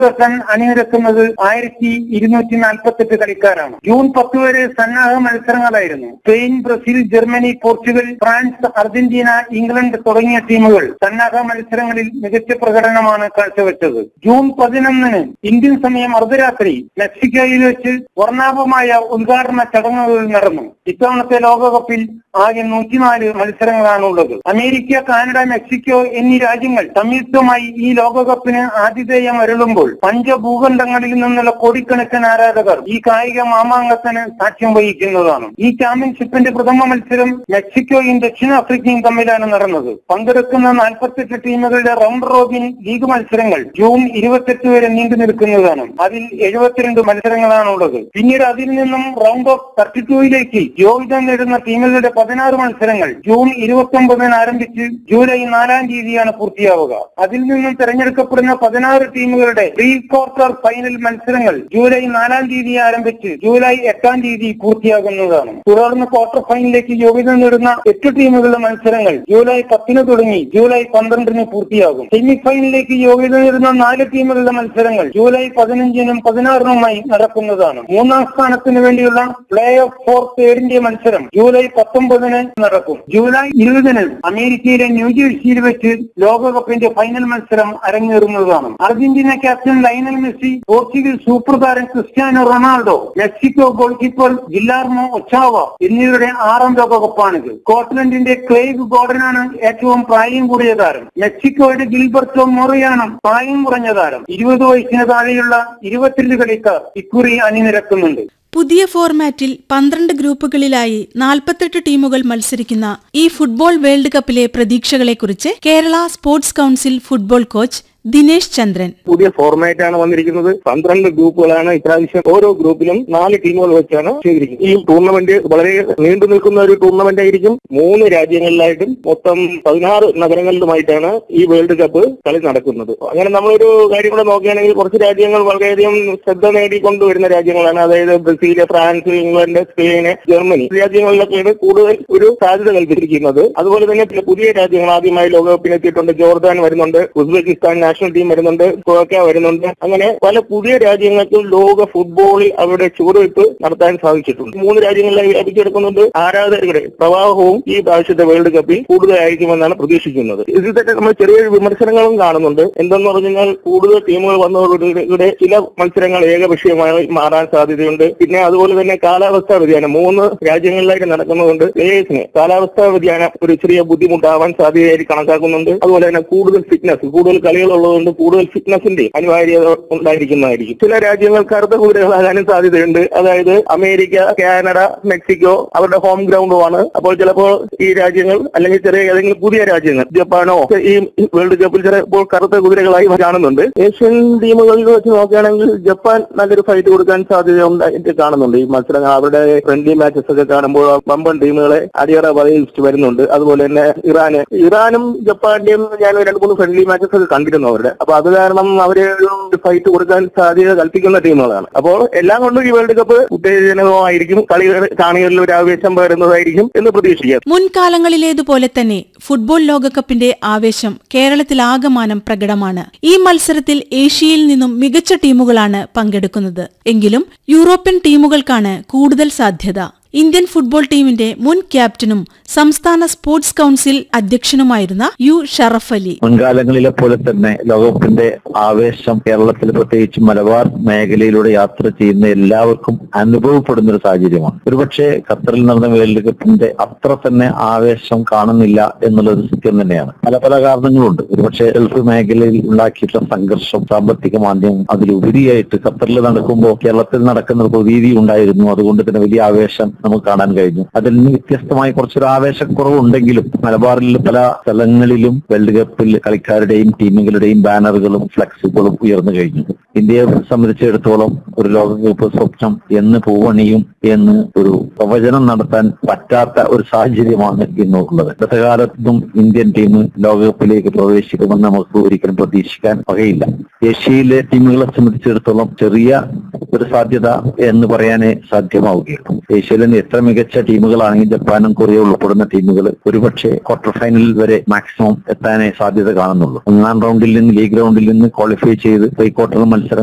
sun അണിനിരക്കുന്നത് ആയിരത്തി ഇരുന്നൂറ്റി നാൽപ്പത്തെട്ട് കളിക്കാരാണ് ജൂൺ പത്ത് വരെ സന്നാഹ മത്സരങ്ങളായിരുന്നു Spain Brazil Germany Portugal France Argentina England തുടങ്ങിയ ടീമുകൾ സന്നാഹ മത്സരങ്ങളിൽ മികച്ച പ്രകടനമാണ് കാഴ്ചവെച്ചത് ജൂൺ പതിനൊന്നിന് ഇന്ത്യൻ സമയം അർദ്ധരാത്രി മെക്സിക്കോയിൽ വെച്ച് വർണ്ണാഭമായ ഉദ്ഘാടന ചടങ്ങുകൾ നടന്നു ഇത്തവണത്തെ ലോകകപ്പിൽ ആകെ നൂറ്റിനാല് മത്സരങ്ങളാണുള്ളത് അമേരിക്ക കാനഡ മെക്സിക്കോ എന്നീ രാജ്യങ്ങൾ സംയുക്തമായി ഈ ലോകകപ്പിന് ആതിഥേയം അരുളുമ്പോൾ പഞ്ചഭൂഖണ്ഡങ്ങളിൽ നിന്നുള്ള കോടിക്കണക്കിന് ആരാധകർ ഈ കായിക മാമാങ്കത്തിന് സാക്ഷ്യം വഹിക്കുന്നതാണ് ഈ ചാമ്പ്യൻഷിപ്പിന്റെ പ്രഥമ മത്സരം മെക്സിക്കോയും ദക്ഷിണാഫ്രിക്കയും തമ്മിലാണ് നടന്നത് പങ്കെടുക്കുന്ന നാൽപ്പത്തെട്ട് ടീമുകളുടെ റൗണ്ട് റോബിൻ ലീഗ് മത്സരങ്ങൾ ജൂൺ ഇരുപത്തെട്ട് വരെ നീണ്ടു നിൽക്കുന്നതാണ് അതിൽ എഴുപത്തിരണ്ട് മത്സരങ്ങളാണുള്ളത് പിന്നീട് അതിൽ നിന്നും റൗണ്ട് ഓഫ് തേർട്ടി ടൂയിലേക്ക് യോഗ്യത നേടുന്ന ടീമുകളുടെ പതിനാറ് മത്സരങ്ങൾ ജൂൺ ഇരുപത്തി ഒമ്പതിന് ആരംഭിച്ച് ജൂലൈ നാലാം തീയതിയാണ് പൂർത്തിയാവുക അതിൽ നിന്നും തെരഞ്ഞെടുക്കപ്പെടുന്ന പതിനാറ് ടീമുകളുടെ പ്രീ ക്വാർട്ടർ ഫൈനൽ മത്സരങ്ങൾ ജൂലൈ നാലാം തീയതി ആരംഭിച്ച് ജൂലൈ എട്ടാം തീയതി പൂർത്തിയാകുന്നതാണ് തുടർന്ന് ക്വാർട്ടർ ഫൈനലിലേക്ക് യോഗ്യത നേടുന്ന എട്ട് ടീമുകളുടെ മത്സരങ്ങൾ ജൂലൈ പത്തിന് തുടങ്ങി ജൂലൈ പന്ത്രണ്ടിന് പൂർത്തിയാകും സെമി ഫൈനലിലേക്ക് യോഗ്യത നേടുന്ന നാല് ടീമുകളുടെ മത്സരങ്ങൾ ജൂലൈ പതിനഞ്ചിനും പതിനാറിനുമായി നടക്കുന്നതാണ് മൂന്നാം സ്ഥാനത്തിന് വേണ്ടിയുള്ള പ്ലേ ഓഫ് ഫോർ തേർഡിന്റെ മത്സരം ജൂലൈ പത്തൊമ്പതിന് നടക്കും ജൂലൈ ഇരുപതിന് അമേരിക്കയിലെ ന്യൂജേഴ്സിയിൽ വെച്ച് ലോകകപ്പിന്റെ ഫൈനൽ മത്സരം അരങ്ങേറുന്നതാണ് Argentina captain Lionel Messi Portugal super താരം Cristiano Ronaldo Mexico goal keeper Guillermo Ochoa എന്നിവരുടെ ആറാം ലോകകപ്പാണിത് സ്കോട്ട്ലൻഡിന്റെ ക്ലെയ്ഗ് ഗോർഡനാണ് ഏറ്റവും പ്രായം കൂടിയ താരം മെക്സിക്കോയുടെ ഗിൽബർട്ടോ മൊറിയാണ് പ്രായം കുറഞ്ഞ താരം ഇരുപത് വയസ്സിന് താഴെയുള്ള ഇരുപത്തിരണ്ട് കളിക്കാർ ഇക്കുറി അണിനിരക്കുന്നുണ്ട് പുതിയ ഫോർമാറ്റിൽ പന്ത്രണ്ട് ഗ്രൂപ്പുകളിലായി നാൽപ്പത്തെട്ട് ടീമുകൾ മത്സരിക്കുന്ന ഈ ഫുട്ബോൾ വേൾഡ് കപ്പിലെ പ്രതീക്ഷകളെക്കുറിച്ച് Kerala sports council football coach Dinesh Chandran പുതിയ ഫോർമാറ്റ് ആണ് വന്നിരിക്കുന്നത് പന്ത്രണ്ട് ഗ്രൂപ്പുകളാണ് ഇപ്രാവശ്യം ഓരോ ഗ്രൂപ്പിലും നാല് ടീമുകൾ വെച്ചാണ് ചെയ്തിരിക്കുന്നത് ഈ ടൂർണമെന്റ് വളരെ നീണ്ടു നിൽക്കുന്ന ഒരു ടൂർണമെന്റ് ആയിരിക്കും മൂന്ന് രാജ്യങ്ങളിലായിട്ടും മൊത്തം പതിനാറ് നഗരങ്ങളിലുമായിട്ടാണ് ഈ വേൾഡ് കപ്പ് കളി നടക്കുന്നത് അങ്ങനെ നമ്മളൊരു കാര്യം കൂടെ നോക്കുകയാണെങ്കിൽ കുറച്ച് രാജ്യങ്ങൾ വളരെയധികം ശ്രദ്ധ നേടിക്കൊണ്ടുവരുന്ന രാജ്യങ്ങളാണ് അതായത് Brazil France England Spain Germany ഈ രാജ്യങ്ങളിലൊക്കെയാണ് കൂടുതൽ ഒരു സാധ്യത കൽപ്പിച്ചിരിക്കുന്നത് അതുപോലെ തന്നെ ചില പുതിയ രാജ്യങ്ങൾ ആദ്യമായി ലോകകപ്പിന് എത്തിയിട്ടുണ്ട് ജോർദാൻ വരുന്നുണ്ട് ഉസ്ബെക്കിസ്ഥാൻ നാഷണൽ ടീം വരുന്നുണ്ട് ക്രോക്ക വരുന്നുണ്ട് അങ്ങനെ പല പുതിയ രാജ്യങ്ങൾക്കും ലോക ഫുട്ബോളിൽ അവരുടെ ചുവടുവയ്പ് നടത്താൻ സാധിച്ചിട്ടുണ്ട് മൂന്ന് രാജ്യങ്ങളിലായി ലഭിച്ചെടുക്കുന്നുണ്ട് ആരാധകരുടെ പ്രവാഹവും ഈ പ്രാവശ്യത്തെ വേൾഡ് കപ്പിൽ കൂടുതലായിരിക്കുമെന്നാണ് പ്രതീക്ഷിക്കുന്നത് ഇതിൽ തന്നെ നമ്മൾ ചെറിയ വിമർശനങ്ങളും കാണുന്നുണ്ട് എന്തെന്ന് പറഞ്ഞു കഴിഞ്ഞാൽ കൂടുതൽ ടീമുകൾ വന്നതോടുകൂടെ ചില മത്സരങ്ങൾ ഏകപക്ഷീയമായി മാറാൻ സാധ്യതയുണ്ട് പിന്നെ അതുപോലെ തന്നെ കാലാവസ്ഥാ വ്യതിയാനം മൂന്ന് രാജ്യങ്ങളിലായിട്ട് നടക്കുന്നതുകൊണ്ട് പ്ലേയേഴ്സിന് കാലാവസ്ഥാ വ്യതിയാനം ഒരു ചെറിയ ബുദ്ധിമുട്ടാവാൻ സാധ്യതയായി കണക്കാക്കുന്നുണ്ട് അതുപോലെ തന്നെ കൂടുതൽ ഫിറ്റ്നസ് കൂടുതൽ കളികൾ ഉള്ളതുകൊണ്ട് കൂടുതൽ ഫിറ്റ്നസിന്റെ അനിവാര്യത ഉണ്ടായിരിക്കുന്നതായിരിക്കും ചില രാജ്യങ്ങൾ കറുത്ത കുതിരകളാകാനും സാധ്യതയുണ്ട് അതായത് അമേരിക്ക കാനഡ മെക്സിക്കോ അവരുടെ ഹോം ഗ്രൗണ്ടുമാണ് അപ്പോൾ ചിലപ്പോൾ ഈ രാജ്യങ്ങൾ അല്ലെങ്കിൽ ചെറിയ ഏതെങ്കിലും പുതിയ രാജ്യങ്ങൾ ജപ്പാനോ ഒക്കെ ഈ വേൾഡ് കപ്പിൽ ചിലപ്പോൾ കറുത്ത കുതിരകളായി കാണുന്നുണ്ട് ഏഷ്യൻ ടീമുകളിൽ വെച്ച് നോക്കുകയാണെങ്കിൽ ജപ്പാൻ നല്ലൊരു ഫൈറ്റ് കൊടുക്കാൻ സാധ്യത ഉണ്ടായിട്ട് കാണുന്നുണ്ട് ഈ മത്സരങ്ങൾ അവരുടെ ഫ്രണ്ട്ലി മാച്ചസ് ഒക്കെ കാണുമ്പോൾ പമ്പൻ ടീമുകളെ അടിയറ പതിച്ച് വരുന്നുണ്ട് അതുപോലെ തന്നെ ഇറാന് ഇറാനും ജപ്പാന്റെയും ഞാൻ രണ്ട് മൂന്ന് ഫ്രണ്ട്ലി മാച്ചസ് ഒക്കെ കണ്ടിരുന്നു അവരുടെ അപ്പൊ അത് കാരണം അവര് ഒരു ഫൈറ്റ് കൊടുക്കാൻ സാധ്യത കൽപ്പിക്കുന്ന ടീമുകളാണ് അപ്പോൾ എല്ലാം കൊണ്ടും ഈ വേൾഡ് കപ്പ് ഉത്തേജനകമായിരിക്കും കളി കാണികളിൽ ഒരു ആവേശം പകരുന്നതായിരിക്കും എന്ന് പ്രതീക്ഷിക്കാം മുൻകാലങ്ങളിലേതുപോലെ തന്നെ ഫുട്ബോൾ ലോകകപ്പിന്റെ ആവേശം കേരളത്തിലാകമാനം പ്രകടമാണ് ഈ മത്സരത്തിൽ ഏഷ്യയിൽ നിന്നും മികച്ച ടീമുകളാണ് പങ്കെടുക്കുന്നത് എങ്കിലും യൂറോപ്യൻ ടീമുകൾക്കാണ് കൂടുതൽ സാധ്യത ഇന്ത്യൻ ഫുട്ബോൾ ടീമിന്റെ മുൻ ക്യാപ്റ്റനും സംസ്ഥാന സ്പോർട്സ് കൌൺസിൽ അധ്യക്ഷനുമായിരുന്ന യു ഷറഫ് അലി മുൻകാലങ്ങളിലെ പോലെ തന്നെ ലോകകപ്പിന്റെ ആവേശം കേരളത്തിൽ പ്രത്യേകിച്ച് മലബാർ മേഖലയിലൂടെ യാത്ര ചെയ്യുന്ന എല്ലാവർക്കും അനുഭവപ്പെടുന്ന ഒരു സാഹചര്യമാണ് ഒരുപക്ഷെ ഖത്തറിൽ നടന്ന വേൾഡ് കപ്പിന്റെ അത്ര തന്നെ ആവേശം കാണുന്നില്ല എന്നുള്ളത് സത്യം തന്നെയാണ് പല പല കാരണങ്ങളുണ്ട് ഒരുപക്ഷെ ഗൾഫ് മേഖലയിൽ ഉണ്ടാക്കിയിട്ടുള്ള സംഘർഷം സാമ്പത്തിക മാന്ദ്യം അതിലുപരിയായിട്ട് ഖത്തറിൽ നടക്കുമ്പോൾ കേരളത്തിൽ നടക്കുന്ന പ്രതീതി ഉണ്ടായിരുന്നു അതുകൊണ്ട് തന്നെ വലിയ ആവേശം നമുക്ക് കാണാൻ കഴിഞ്ഞു അതിൽ നിന്ന് വ്യത്യസ്തമായി കുറച്ചൊരു ആവേശക്കുറവുണ്ടെങ്കിലും മലബാറിൽ പല സ്ഥലങ്ങളിലും വേൾഡ് കപ്പിൽ കളിക്കാരുടെയും ടീമുകളുടെയും ബാനറുകളും ഫ്ലക്സുകളും ഉയർന്നു കഴിഞ്ഞു ഇന്ത്യയെ സംബന്ധിച്ചിടത്തോളം ഒരു ലോകകപ്പ് സ്വപ്നം എന്ന് പൂവണിയും എന്ന് ഒരു പ്രവചനം നടത്താൻ പറ്റാത്ത ഒരു സാഹചര്യമാണ് ഇന്നുള്ളത് ഗതകാലത്തും ഇന്ത്യൻ ടീം ലോകകപ്പിലേക്ക് പ്രവേശിക്കുമെന്ന് നമുക്ക് ഒരിക്കലും പ്രതീക്ഷിക്കാൻ വകയില്ല ഏഷ്യയിലെ ടീമുകളെ സംബന്ധിച്ചിടത്തോളം ചെറിയ ഒരു സാധ്യത എന്ന് പറയാനേ സാധ്യമാവുകയുള്ളൂ ഏഷ്യയിലെ തന്നെ എത്ര മികച്ച ടീമുകളാണെങ്കിൽ ജപ്പാനും കൊറിയ ഉൾപ്പെടുന്ന ടീമുകൾ ഒരുപക്ഷെ ക്വാർട്ടർ ഫൈനലിൽ വരെ മാക്സിമം എത്താനേ സാധ്യത കാണുന്നുള്ളൂ ഒന്നാം റൗണ്ടിൽ നിന്ന് ലീഗ് റൗണ്ടിൽ നിന്ന് ക്വാളിഫൈ ചെയ്ത് പ്രീ ക്വാർട്ടർ മത്സരം